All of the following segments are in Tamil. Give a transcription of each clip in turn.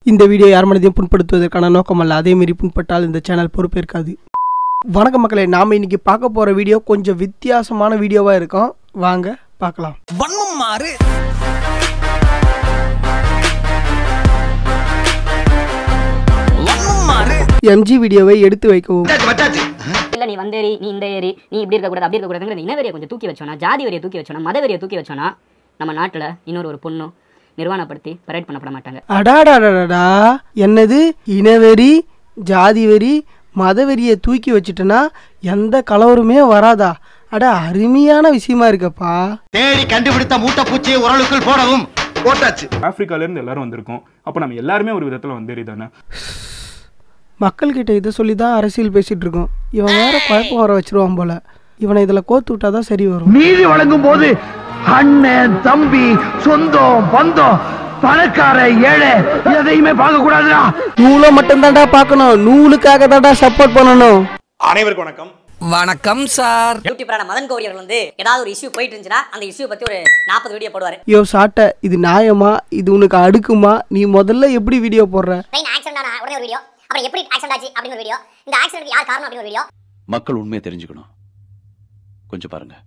இந்த வீடியோ யார் மனதையும் புண்படுத்துவதற்கான நோக்கம் அல்ல அதே மாரி புண்பட்டால் இந்த சேனல் பொறுப்பேற்காது வணக்கம் மக்களே நாம் இன்னைக்கு பார்க்க போகிற வீடியோ கொஞ்சம் வித்தியாசமான வீடியோவாக இருக்கும் வாங்க பார்க்கலாம் வன்மம் மாறு வன்மம் மாறு எம்ஜி வீடியோவை எடுத்து வைக்கவும் இல்ல நீ வந்த ஏரி நீ இந்த ஏரி நீ இப்படி இருக்க கூடாது அப்படி இருக்க கூடாதுங்கிற இந்த இனவெறியை கொஞ்சம் தூக்கி வச்சோன்னா ஜாதி வெறியை தூக்கி வச்சோன்னா மத வெறியை தூக்கி வச்சோன்னா நம்ம நாட்டுல இன்னொரு ஒரு பொண்ணும் நிர்வாணப்படுத்தி பரேட் பண்ணப்பட மாட்டாங்க அடாடாடாடா என்னது இனவெறி ஜாதி வெறி மதவெறியை தூக்கி வச்சுட்டேன்னா எந்த கலவருமே வராதா அட அருமையான விஷயமா இருக்கப்பா தேடி கண்டுபிடித்த மூட்டைப்பூச்சியை உரலுக்குள் போடவும் போட்டாச்சு ஆப்பிரிக்கால இருந்து எல்லாரும் வந்திருக்கோம் அப்போ நம்ம எல்லாருமே ஒரு விதத்துல வந்தேறி தானே மக்கள்கிட்ட இதை சொல்லி தான் அரசியல் பேசிட்டு இருக்கோம் இவன் வேற குழப்பம் வர வச்சிருவான் போல இவனை இதில் கோத்து விட்டா தான் சரி வரும் நீதி வழங்கும் போது அண்ணன் தம்பி சொந்தம் பந்தம் பணக்கார ஏழை எதையுமே பார்க்க கூடாதுடா நூலை மட்டும் தான்டா பார்க்கணும் நூலுக்காக தான்டா சப்போர்ட் பண்ணணும் அனைவருக்கும் வணக்கம் வணக்கம் சார் யூடியூபரான மதன் கௌரி அவர்கள் வந்து ஏதாவது ஒரு இஷ்யூ போயிட்டு இருந்துச்சுன்னா அந்த இஷ்யூ பத்தி ஒரு நாற்பது வீடியோ போடுவாரு யோ சாட்டை இது நியாயமா இது உனக்கு அடுக்குமா நீ முதல்ல எப்படி வீடியோ போடுற ட்ரெயின் ஆக்சிடென்ட் ஆன உடனே ஒரு வீடியோ அப்புறம் எப்படி ஆக்சிடென்ட் ஆச்சு அப்படின்னு ஒரு வீடியோ இந்த ஆக்சிடென்ட் யார் காரணம் அப்படின்னு ஒரு வீடியோ மக்கள் உண்மையை தெரிஞ்சுக்கணும் கொஞ்சம் பாருங்க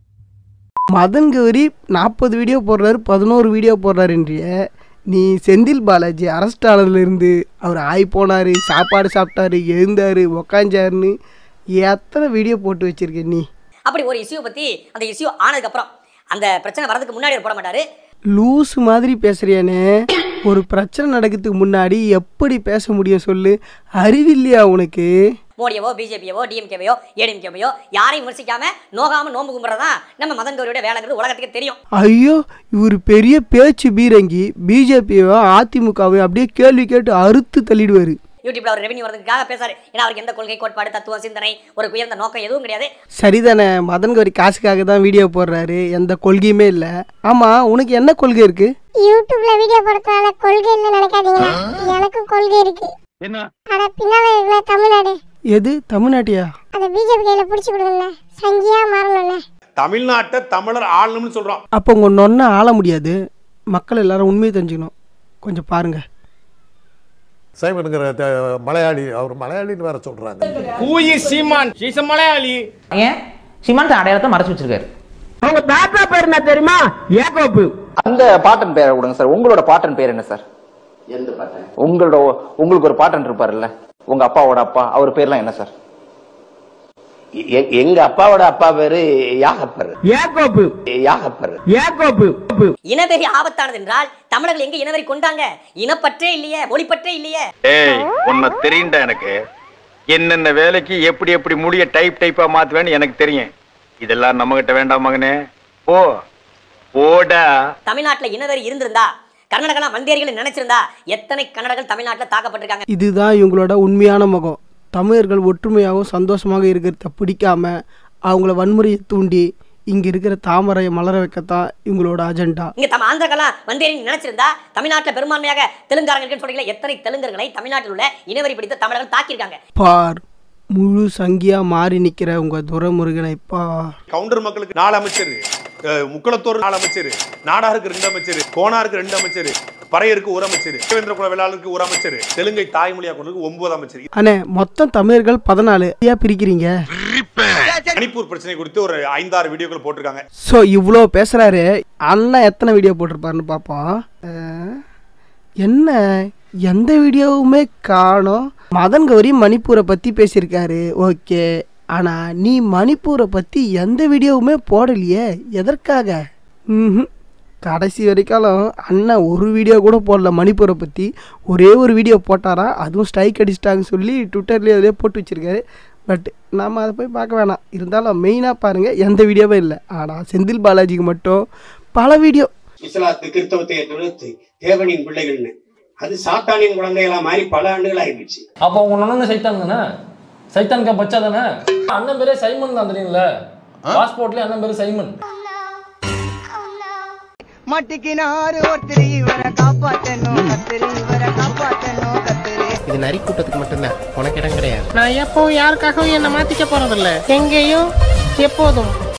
மதன் கௌரி நாற்பது வீடியோ போடுறாரு பதினோரு வீடியோ போடுறாருன்றிய நீ செந்தில் பாலாஜி அரெஸ்ட் ஆனதுலேருந்து அவர் ஆய் போனார் சாப்பாடு சாப்பிட்டாரு எழுந்தாரு உக்காஞ்சாருன்னு எத்தனை வீடியோ போட்டு வச்சிருக்க நீ அப்படி ஒரு இஷ்யூ பத்தி அந்த இஷ்யூ ஆனதுக்கு அப்புறம் அந்த பிரச்சனை வரதுக்கு முன்னாடி அவர் போட மாட்டாரு லூஸ் மாதிரி பேசுறியானே ஒரு பிரச்சனை நடக்கிறதுக்கு முன்னாடி எப்படி பேச முடியும் சொல்லு அறிவில்லையா உனக்கு மோடியவோ பிஜேபியவோ டிஎம்கேவையோ ஏடிஎம்கேவையோ யாரையும் விமர்சிக்காம நோகாம நோம்பு கும்புறதான் நம்ம மதன் கௌரியோட வேலைங்கிறது உலகத்துக்கு தெரியும் ஐயோ இவர் பெரிய பேச்சு பீரங்கி பிஜேபியோ அதிமுகவையும் அப்படியே கேள்வி கேட்டு அறுத்து தள்ளிடுவார் யூடியூப்ல அவர் ரெவன்யூ வரதுக்காக பேசாரு ஏன்னா அவருக்கு எந்த கொள்கை கோட்பாடு தத்துவம் சிந்தனை ஒரு உயர்ந்த நோக்கம் எதுவும் கிடையாது சரிதானே மதன் கௌரி காசுக்காக தான் வீடியோ போடுறாரு எந்த கொள்கையுமே இல்லை ஆமாம் உனக்கு என்ன கொள்கை இருக்கு யூடியூப்ல வீடியோ போடுறதுனால கொள்கை இல்ல நினைக்காதீங்க எனக்கும் கொள்கை இருக்கு என்ன அட பின்னால இருக்கிற தமிழ்நாடு எது தமிழ்நாட்டியா அதை பிஜேபி கையில புடிச்சு கொடுங்கல்ல சங்கியா மாறணும்ல தமிழ்நாட்டை தமிழர் ஆளணும்னு சொல்றோம் அப்போ உங்கள் நொன்ன ஆள முடியாது மக்கள் எல்லாரும் உண்மையை தெரிஞ்சுக்கணும் கொஞ்சம் பாருங்க சைமனுங்கிற த- மலையாளி அவர் மலையாளின்னு வேற சொல்றாங்க கூயி சீமான் சீச மலையாளி ஏன் சிமான் அடையாளத்தை மறைச்சு வச்சிருக்காரு அவங்க தாத்தா பேர் என்ன தெரியுமா ஏகோப்பு அந்த பாட்டன் பேரை கொடுங்க சார் உங்களோட பாட்டன் பேர் என்ன சார் எந்த பாட்டன் உங்களோட உங்களுக்கு ஒரு பாட்டன் இருப்பாருல்ல உங்க அப்பாவோட அப்பா அவர் பேர்லாம் என்ன சார் எங்க அப்பாவோட அப்பா பேரு யாகப்பர் ஏகோப்பு யாகப்பர் ஏகோப்பு இனவெறி ஆபத்தானது என்றால் தமிழர்கள் எங்க இனவெறி கொண்டாங்க இனப்பற்றே இல்லையே மொழிப்பற்றே இல்லையே ஏய் உன்னை தெரியும்டா எனக்கு என்னென்ன வேலைக்கு எப்படி எப்படி முடிய டைப் டைப்பா மாத்துவேன்னு எனக்கு தெரியும் இதெல்லாம் நம்ம கிட்ட வேண்டாம் மகனே போ போடா தமிழ்நாட்டுல இனவெறி இருந்திருந்தா கர்நாடகா வந்தேரிகள் நினைச்சிருந்தா எத்தனை கன்னடர்கள் தமிழ்நாட்டுல தாக்கப்பட்டிருக்காங்க இதுதான் இவங்களோட உண்மையான முகம் தமிழர்கள் ஒற்றுமையாகவும் சந்தோஷமாக இருக்கிறத பிடிக்காம அவங்கள வன்முறையை தூண்டி இங்கே இருக்கிற தாமரையை மலர வைக்கத்தான் இவங்களோட அஜெண்டா இங்க தம் ஆந்திரக்கெல்லாம் வந்தேரி நினைச்சிருந்தா தமிழ்நாட்டுல பெரும்பான்மையாக தெலுங்காரங்க இருக்குன்னு சொல்றீங்களா எத்தனை தெலுங்கர்களை தமிழ்நாட்டில் உள்ள இனவெறி பிடித்த தமிழர்கள் தாக்கியிருக்காங்க பார் முழு சங்கியா மாறி நிற்கிற உங்கள் துரைமுருகனை பார் கவுண்டர் மக்களுக்கு நாலு அமைச்சர் அஹ், முக்குளத்தோர் நாலு அமைச்சர் நாடாருக்கு ரெண்டு அமைச்சர் கோனாருக்கு ரெண்டு அமைச்சர் பறையருக்கு ஒரு அமைச்சர் தேவேந்திர குல வேளாளருக்கு ஒரு அமைச்சர் தெலுங்கை தாய்மொழியா கொண்டு ஒன்பது அமைச்சர் அண்ணே மொத்தம் தமிழர்கள் பதினாலு ஏன் பிரிக்கிறீங்க மணிப்பூர் பிரச்சனை குறித்து ஒரு ஐந்தாறு வீடியோக்கள் போட்டிருக்காங்க ஸோ இவ்வளோ பேசுகிறாரு அண்ணன் எத்தனை வீடியோ போட்டிருப்பாருன்னு பார்ப்போம் அஹ், என்ன எந்த வீடியோவுமே காணோம் மதன் கௌரி மணிப்பூரை பற்றி பேசியிருக்காரு ஓகே ஆனால் நீ மணிப்பூரை பற்றி எந்த வீடியோவுமே போடலையே எதற்காக ம் கடைசி வரைக்காலும் அண்ணன் ஒரு வீடியோ கூட போடல மணிப்பூரை பற்றி ஒரே ஒரு வீடியோ போட்டாரா அதுவும் ஸ்ட்ரைக் அடிச்சிட்டாங்கன்னு சொல்லி ட்விட்டர்லேயே அதிலே போட்டு வச்சிருக்காரு பட் நாம் அதை போய் பார்க்க வேணாம் இருந்தாலும் மெயினாக பாருங்கள் எந்த வீடியோவும் இல்லை ஆனால் செந்தில் பாலாஜிக்கு மட்டும் பல வீடியோ இஸ்லாத்து கிறிஸ்தவத்தை தொழுத்து தேவனின் பிள்ளைகள்னு அது சாத்தானின் குழந்தைகளா மாறி பல ஆண்டுகள் ஆயிடுச்சு அப்போ உங்க நொண்ணு சைத்தான் தானே சைத்தான்கா பச்சா தானே அண்ணன் பேரே சைமன் தான் தெரியும்ல பாஸ்போர்ட்ல அண்ணன் பேரு சைமன் மாட்டிக்கினாரு ஒருத்தர் இவரை காப்பாத்தணும் கத்திரி இவரை காப்பாத்தணும் கத்திரி இது நரி கூட்டத்துக்கு மட்டும்தான் உனக்கு இடம் கிடையாது நான் எப்போ யாருக்காகவும் என்னை மாற்றிக்க போகிறதில்ல எங்கேயும் எப்போதும்